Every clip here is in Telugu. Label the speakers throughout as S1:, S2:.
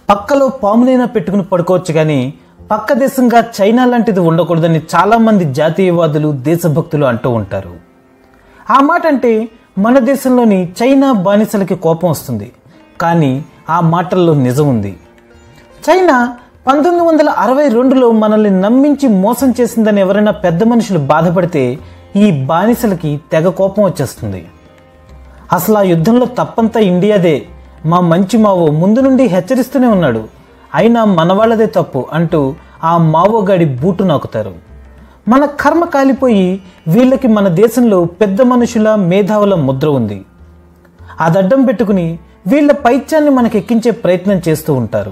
S1: పక్కలో పామునైనా పెట్టుకుని పడుకోవచ్చు కానీ పక్క దేశంగా చైనా లాంటిది ఉండకూడదని చాలామంది జాతీయవాదులు దేశభక్తులు అంటూ ఉంటారు ఆ మాట అంటే మన దేశంలోని చైనా బానిసలకి కోపం వస్తుంది కానీ ఆ మాటల్లో నిజం ఉంది చైనా పంతొమ్మిది వందల అరవై రెండులో మనల్ని నమ్మించి మోసం చేసిందని ఎవరైనా పెద్ద మనుషులు బాధపడితే ఈ బానిసలకి తెగ కోపం వచ్చేస్తుంది అసలు ఆ యుద్ధంలో తప్పంతా ఇండియాదే మా మంచి మావో ముందు నుండి హెచ్చరిస్తూనే ఉన్నాడు అయినా మన వాళ్ళదే తప్పు అంటూ ఆ మావోగాడి బూటు నాకుతారు మన కర్మ కాలిపోయి వీళ్ళకి మన దేశంలో పెద్ద మనుషుల మేధావుల ముద్ర ఉంది అదడ్డం పెట్టుకుని వీళ్ళ పైత్యాన్ని మనకెక్కించే ప్రయత్నం చేస్తూ ఉంటారు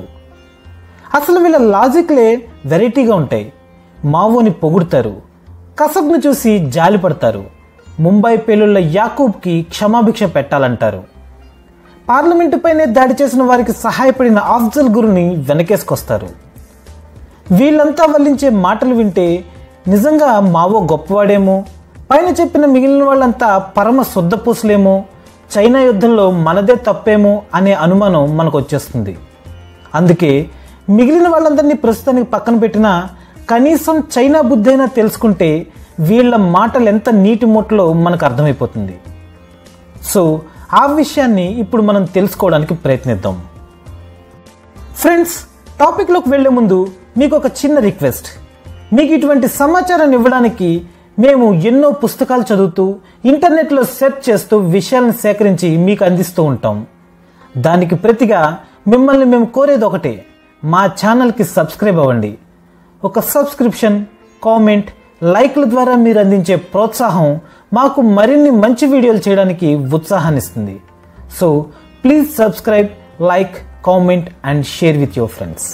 S1: అసలు వీళ్ళ లాజిక్లే వెరైటీగా ఉంటాయి మావోని పొగుడుతారు కసబ్ను చూసి జాలి పడతారు ముంబై పేలుళ్ల యాకూబ్కి క్షమాభిక్ష పెట్టాలంటారు పార్లమెంటుపైనే దాడి చేసిన వారికి సహాయపడిన ఆఫ్జల్ గురుని వెనకేసుకొస్తారు వీళ్ళంతా వల్లించే మాటలు వింటే నిజంగా మావో గొప్పవాడేమో పైన చెప్పిన మిగిలిన వాళ్ళంతా పరమ శుద్ధపూసలేమో చైనా యుద్ధంలో మనదే తప్పేమో అనే అనుమానం మనకు వచ్చేస్తుంది అందుకే మిగిలిన వాళ్ళందరినీ ప్రస్తుతానికి పక్కన పెట్టినా కనీసం చైనా బుద్ధైనా తెలుసుకుంటే వీళ్ళ మాటలు ఎంత నీటి మూటలో మనకు అర్థమైపోతుంది సో ఆ విషయాన్ని ఇప్పుడు మనం తెలుసుకోవడానికి ప్రయత్నిద్దాం ఫ్రెండ్స్ టాపిక్లోకి వెళ్లే ముందు మీకు ఒక చిన్న రిక్వెస్ట్ మీకు ఇటువంటి సమాచారాన్ని ఇవ్వడానికి మేము ఎన్నో పుస్తకాలు చదువుతూ ఇంటర్నెట్లో సెర్చ్ చేస్తూ విషయాలను సేకరించి మీకు అందిస్తూ ఉంటాం దానికి ప్రతిగా మిమ్మల్ని మేము కోరేది ఒకటే మా ఛానల్కి సబ్స్క్రైబ్ అవ్వండి ఒక సబ్స్క్రిప్షన్ కామెంట్ లైక్ల ద్వారా మీరు అందించే ప్రోత్సాహం మాకు మరిన్ని మంచి వీడియోలు చేయడానికి ఉత్సాహాన్ని ఇస్తుంది so please subscribe like comment and share with your friends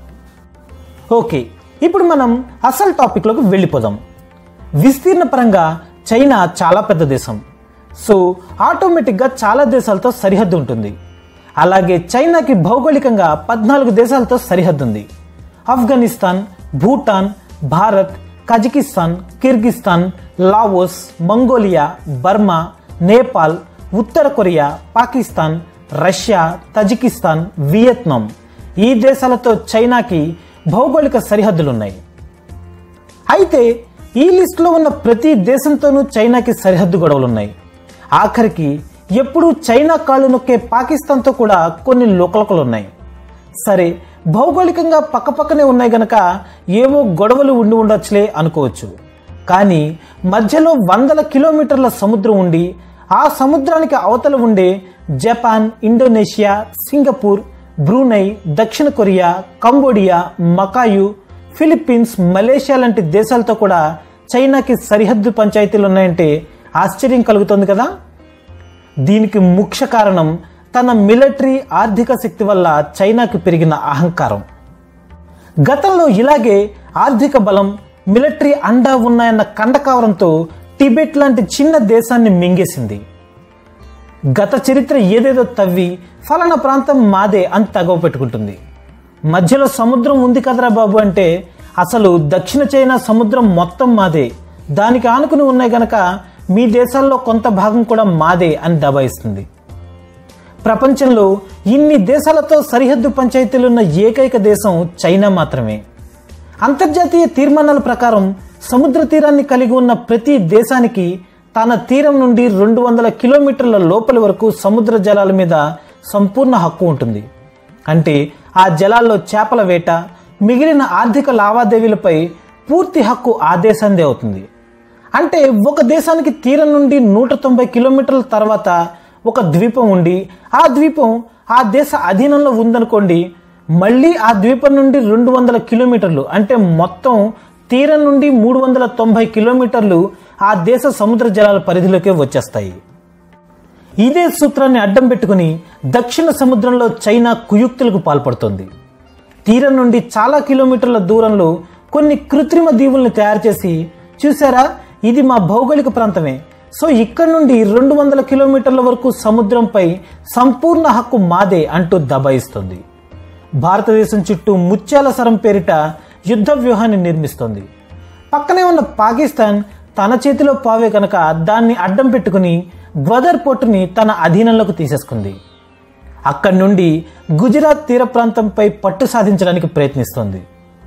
S1: okay ఇప్పుడు మనం అసలు టాపిక్లోకి వెళ్ళిపోదాం విస్తీర్ణ పరంగా చైనా చాలా పెద్ద దేశం సో ఆటోమేటిక్గా చాలా దేశాలతో సరిహద్దు ఉంటుంది అలాగే చైనాకి భౌగోళికంగా పద్నాలుగు దేశాలతో సరిహద్దు ఉంది Afghanistan Bhutan Bharat Kazakhstan Kyrgyzstan Laos Mongolia Burma Nepal ఉత్తర Korea Pakistan Russia Tajikistan Vietnam ఈ దేశాలతో చైనాకి భౌగోళిక సరిహద్దులున్నాయి అయితే ఈ లిస్టులో ఉన్న ప్రతి దేశంతోనూ చైనాకి సరిహద్దు గొడవలున్నాయి ఆఖరికి ఎప్పుడూ చైనా కాళ్ళు నొక్కే పాకిస్తాన్తో కూడా కొన్ని లోకలకలు ఉన్నాయి సరే భౌగోళికంగా పక్కపక్కనే ఉన్నాయి గనక ఏవో గొడవలు ఉండి ఉండొచ్చులే అనుకోవచ్చు కానీ మధ్యలో వందల కిలోమీటర్ల సముద్రం ఉండి ఆ సముద్రానికి అవతల ఉండే జపాన్ ఇండోనేషియా సింగపూర్ బ్రూనై దక్షిణ Korea Cambodia Macau Philippines Malaysia లాంటి దేశాలతో కూడా చైనాకి సరిహద్దు పంచాయతీలు ఉన్నాయంటే ఆశ్చర్యం కలుగుతుంది కదా దీనికి ముఖ్య కారణం తన మిలిటరీ ఆర్థిక శక్తి వల్ల చైనాకి పెరిగిన అహంకారం గతంలో ఇలాగే ఆర్థిక బలం మిలిటరీ అండా ఉన్నాయన్న కండకావరంతో టిబెట్ లాంటి చిన్న దేశాన్ని మింగేసింది గత చరిత్ర ఏదేదో తవ్వి ఫలానా ప్రాంతం మాదే అని తగవ పెట్టుకుంటుంది మధ్యలో సముద్రం ఉంది కదరా బాబు అంటే అసలు దక్షిణ చైనా సముద్రం మొత్తం మాదే దానికి ఆనుకుని ఉన్నాయి గనక మీ దేశాల్లో కొంత భాగం కూడా మాదే అని దబాయిస్తుంది ప్రపంచంలో ఇన్ని దేశాలతో సరిహద్దు పంచాయతీలున్న ఏకైక దేశం చైనా మాత్రమే అంతర్జాతీయ తీర్మానాల ప్రకారం సముద్ర తీరాన్ని కలిగి ఉన్న ప్రతి దేశానికి తన తీరం నుండి రెండు వందల కిలోమీటర్ల లోపలి వరకు సముద్ర జలాల మీద సంపూర్ణ హక్కు ఉంటుంది అంటే ఆ జలాల్లో చేపల వేట మిగిలిన ఆర్థిక లావాదేవీలపై పూర్తి హక్కు ఆ దేశందే అవుతుంది అంటే ఒక దేశానికి తీరం నుండి నూట తొంభై కిలోమీటర్ల తర్వాత ఒక ద్వీపం ఉండి ఆ ద్వీపం ఆ దేశ అధీనంలో ఉందనుకోండి మళ్ళీ ఆ ద్వీపం నుండి రెండు వందల కిలోమీటర్లు అంటే మొత్తం తీరం నుండి మూడు వందల తొంభై కిలోమీటర్లు ఆ దేశ సముద్ర జలాల పరిధిలోకే వచ్చేస్తాయి ఇదే సూత్రాన్ని అడ్డం పెట్టుకుని దక్షిణ సముద్రంలో చైనా కుయుక్తులకు పాల్పడుతోంది తీరం నుండి చాలా కిలోమీటర్ల దూరంలో కొన్ని కృత్రిమ దీవుల్ని తయారు చేసి చూసారా ఇది మా భౌగోళిక ప్రాంతమే సో ఇక్కడ నుండి రెండు వందల కిలోమీటర్ల వరకు సముద్రంపై సంపూర్ణ హక్కు మాదే అంటూ దబాయిస్తుంది భారతదేశం చుట్టూ ముత్యాల సరం పేరిట యుద్ధ వ్యూహాన్ని నిర్మిస్తోంది పక్కనే ఉన్న పాకిస్తాన్ తన చేతిలో పావే కనుక దాన్ని అడ్డం పెట్టుకుని గ్వదర్ పోర్టుని తన అధీనంలోకి తీసేసుకుంది అక్కడి నుండి గుజరాత్ తీర ప్రాంతంపై పట్టు సాధించడానికి ప్రయత్నిస్తోంది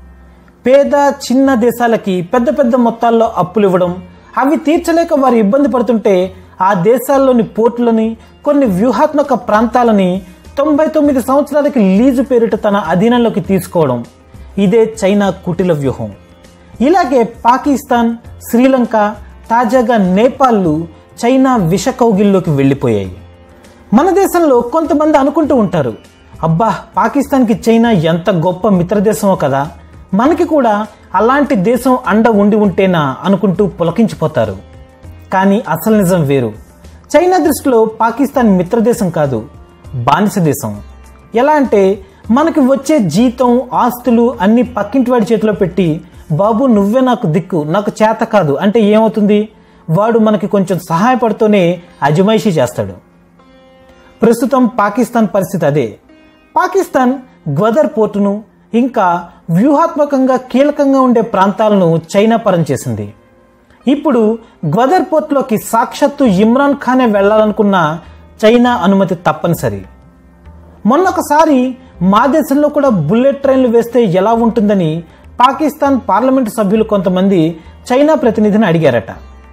S1: పేద చిన్న దేశాలకి పెద్ద పెద్ద మొత్తాల్లో అప్పులు ఇవ్వడం అవి తీర్చలేక వారు ఇబ్బంది పడుతుంటే ఆ దేశాల్లోని పోర్టులని కొన్ని వ్యూహాత్మక ప్రాంతాలని తొంభై తొమ్మిది సంవత్సరాలకి లీజు పేరిట తన అధీనంలోకి తీసుకోవడం ఇదే చైనా కుటిల వ్యూహం ఇలాగే పాకిస్తాన్ శ్రీలంక తాజాగా నేపాల్లు చైనా విష కౌగిల్లోకి వెళ్ళిపోయాయి మన దేశంలో కొంతమంది అనుకుంటూ ఉంటారు అబ్బా పాకిస్తాన్కి చైనా ఎంత గొప్ప మిత్రదేశమో కదా మనకి కూడా అలాంటి దేశం అండ ఉండి ఉంటేనా అనుకుంటూ పులకించిపోతారు కానీ అసలు నిజం వేరు చైనా దృష్టిలో పాకిస్తాన్ మిత్రదేశం కాదు బానిస దేశం ఎలా అంటే మనకి వచ్చే జీతం ఆస్తులు అన్ని పక్కింటి వాడి చేతిలో పెట్టి బాబు నువ్వే నాకు దిక్కు నాకు చేత కాదు అంటే ఏమవుతుంది వాడు మనకి కొంచెం సహాయపడుతూనే అజమాయిషీ చేస్తాడు ప్రస్తుతం పాకిస్తాన్ పరిస్థితి అదే పాకిస్తాన్ గ్వదర్ పోర్టును ఇంకా వ్యూహాత్మకంగా కీలకంగా ఉండే ప్రాంతాలను చైనా పరం చేసింది ఇప్పుడు గ్వదర్ పోర్ట్లోకి సాక్షాత్తు ఇమ్రాన్ ఖానే వెళ్లాలనుకున్న చైనా అనుమతి తప్పనిసరి మొన్నొకసారి మా దేశంలో కూడా బుల్లెట్ ట్రైన్లు వేస్తే ఎలా ఉంటుందని పాకిస్తాన్ పార్లమెంటు సభ్యులు కొంతమంది చైనా ప్రతినిధిని అడిగారట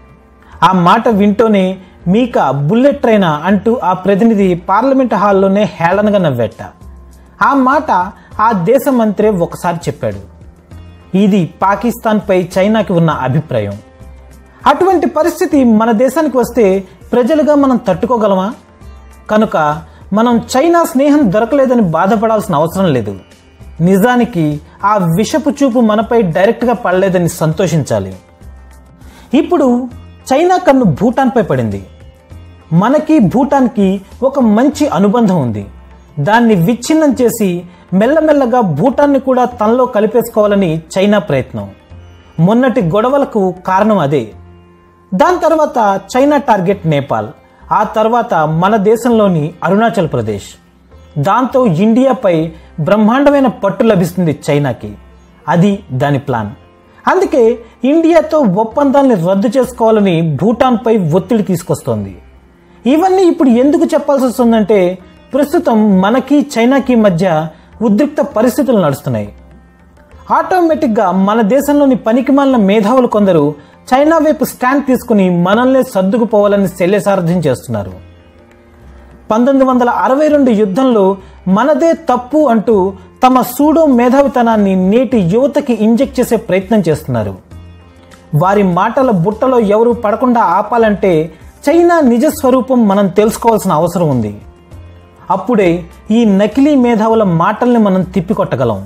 S1: ఆ మాట వింటూనే మీక బుల్లెట్ ట్రైనా అంటూ ఆ ప్రతినిధి పార్లమెంట్ హాల్లోనే హేళనగా నవ్వేట ఆ మాట ఆ దేశ మంత్రే ఒకసారి చెప్పాడు ఇది పాకిస్తాన్పై చైనాకి ఉన్న అభిప్రాయం అటువంటి పరిస్థితి మన దేశానికి వస్తే ప్రజలుగా మనం తట్టుకోగలమా కనుక మనం చైనా స్నేహం దొరకలేదని బాధపడాల్సిన అవసరం లేదు నిజానికి ఆ విషపు చూపు మనపై డైరెక్ట్గా పడలేదని సంతోషించాలి ఇప్పుడు చైనా కన్ను భూటాన్పై పడింది మనకి భూటాన్కి ఒక మంచి అనుబంధం ఉంది దాన్ని విచ్ఛిన్నం చేసి మెల్లమెల్లగా భూటాన్ని కూడా తనలో కలిపేసుకోవాలని చైనా ప్రయత్నం మొన్నటి గొడవలకు కారణం అదే దాని తర్వాత చైనా టార్గెట్ నేపాల్ ఆ తర్వాత మన దేశంలోని అరుణాచల్ ప్రదేశ్ దాంతో ఇండియాపై బ్రహ్మాండమైన పట్టు లభిస్తుంది చైనాకి అది దాని ప్లాన్ అందుకే ఇండియాతో ఒప్పందాల్ని రద్దు చేసుకోవాలని భూటాన్పై ఒత్తిడి తీసుకొస్తోంది ఇవన్నీ ఇప్పుడు ఎందుకు చెప్పాల్సి వస్తుందంటే ప్రస్తుతం మనకి చైనాకి మధ్య ఉద్రిక్త పరిస్థితులు నడుస్తున్నాయి ఆటోమేటిక్గా మన దేశంలోని పనికిమాలిన మేధావులు కొందరు చైనా వైపు స్టాండ్ తీసుకుని మనల్నే సర్దుకుపోవాలని శల్యసారథ్యం చేస్తున్నారు పంతొమ్మిది వందల అరవై రెండు యుద్ధంలో మనదే తప్పు అంటూ తమ సూడో మేధావితనాన్ని నేటి యువతకి ఇంజెక్ట్ చేసే ప్రయత్నం చేస్తున్నారు వారి మాటల బుట్టలో ఎవరు పడకుండా ఆపాలంటే చైనా నిజ స్వరూపం మనం తెలుసుకోవాల్సిన అవసరం ఉంది అప్పుడే ఈ నకిలీ మేధావుల మాటల్ని మనం తిప్పికొట్టగలం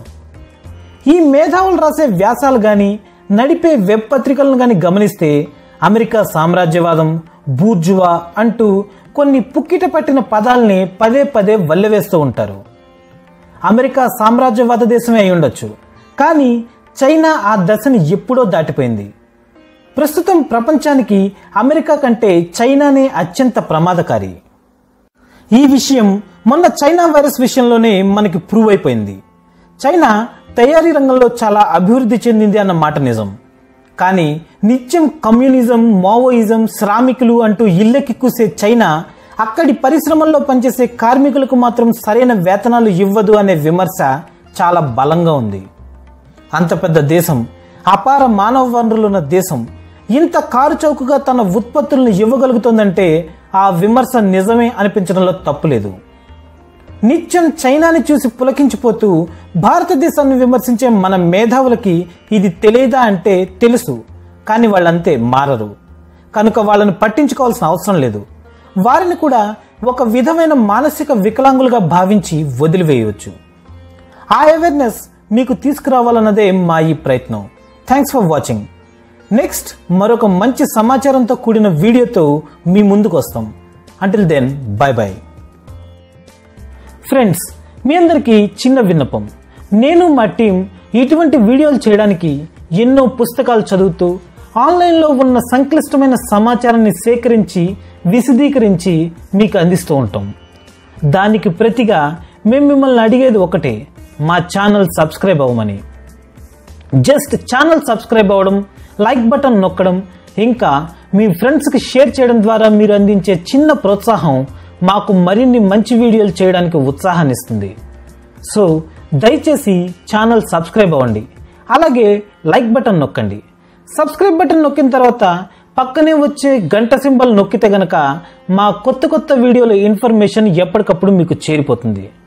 S1: ఈ మేధావులు రాసే వ్యాసాలు కానీ నడిపే వెబ్ పత్రికలను కానీ గమనిస్తే అమెరికా సామ్రాజ్యవాదం బూర్జువా అంటూ కొన్ని పుక్కిట పట్టిన పదాల్ని పదే పదే వల్లెవేస్తూ ఉంటారు అమెరికా సామ్రాజ్యవాద దేశమే అయి ఉండొచ్చు కానీ చైనా ఆ దశని ఎప్పుడో దాటిపోయింది ప్రస్తుతం ప్రపంచానికి అమెరికా కంటే చైనానే అత్యంత ప్రమాదకారి ఈ విషయం మొన్న చైనా వైరస్ విషయంలోనే మనకి ప్రూవ్ అయిపోయింది చైనా తయారీ రంగంలో చాలా అభివృద్ధి చెందింది అన్న మాట నిజం కానీ నిత్యం కమ్యూనిజం మావోయిజం శ్రామికులు అంటూ ఇళ్ళకి కూసే చైనా అక్కడి పరిశ్రమల్లో పనిచేసే కార్మికులకు మాత్రం సరైన వేతనాలు ఇవ్వదు అనే విమర్శ చాలా బలంగా ఉంది అంత పెద్ద దేశం అపార మానవ వనరులున్న దేశం ఇంత కారు చౌకగా తన ఉత్పత్తులను ఇవ్వగలుగుతుందంటే ఆ విమర్శ నిజమే అనిపించడంలో తప్పులేదు నిత్యం చైనాని చూసి పులకించిపోతూ భారతదేశాన్ని విమర్శించే మన మేధావులకి ఇది తెలియదా అంటే తెలుసు కానీ వాళ్ళంతే మారరు కనుక వాళ్ళని పట్టించుకోవాల్సిన అవసరం లేదు వారిని కూడా ఒక విధమైన మానసిక వికలాంగులుగా భావించి వదిలివేయవచ్చు ఆ అవేర్నెస్ మీకు తీసుకురావాలన్నదే మా ఈ ప్రయత్నం థ్యాంక్స్ ఫర్ వాచింగ్ నెక్స్ట్ మరొక మంచి సమాచారంతో కూడిన వీడియోతో మీ ముందుకు వస్తాం until then bye bye friends మీ అందరికీ చిన్న విన్నపం నేను మా టీం ఇటువంటి వీడియోలు చేయడానికి ఎన్నో పుస్తకాలు చదువుతూ ఆన్లైన్లో ఉన్న సంక్లిష్టమైన సమాచారాన్ని సేకరించి విశదీకరించి మీకు అందిస్తూ ఉంటాం దానికి ప్రతిగా మేము మిమ్మల్ని అడిగేది ఒకటే మా ఛానల్ సబ్స్క్రైబ్ అవ్వమని జస్ట్ ఛానల్ సబ్స్క్రైబ్ అవ్వడం లైక్ బటన్ నొక్కడం ఇంకా మీ ఫ్రెండ్స్కి షేర్ చేయడం ద్వారా మీరు అందించే చిన్న ప్రోత్సాహం మాకు మరిన్ని మంచి వీడియోలు చేయడానికి ఉత్సాహాన్ని ఇస్తుంది సో దయచేసి ఛానల్ సబ్స్క్రైబ్ అవ్వండి అలాగే లైక్ బటన్ నొక్కండి సబ్స్క్రైబ్ బటన్ నొక్కిన తర్వాత పక్కనే వచ్చే గంట సింబల్ నొక్కితే గనక మా కొత్త కొత్త వీడియోల ఇన్ఫర్మేషన్ ఎప్పటికప్పుడు మీకు చేరిపోతుంది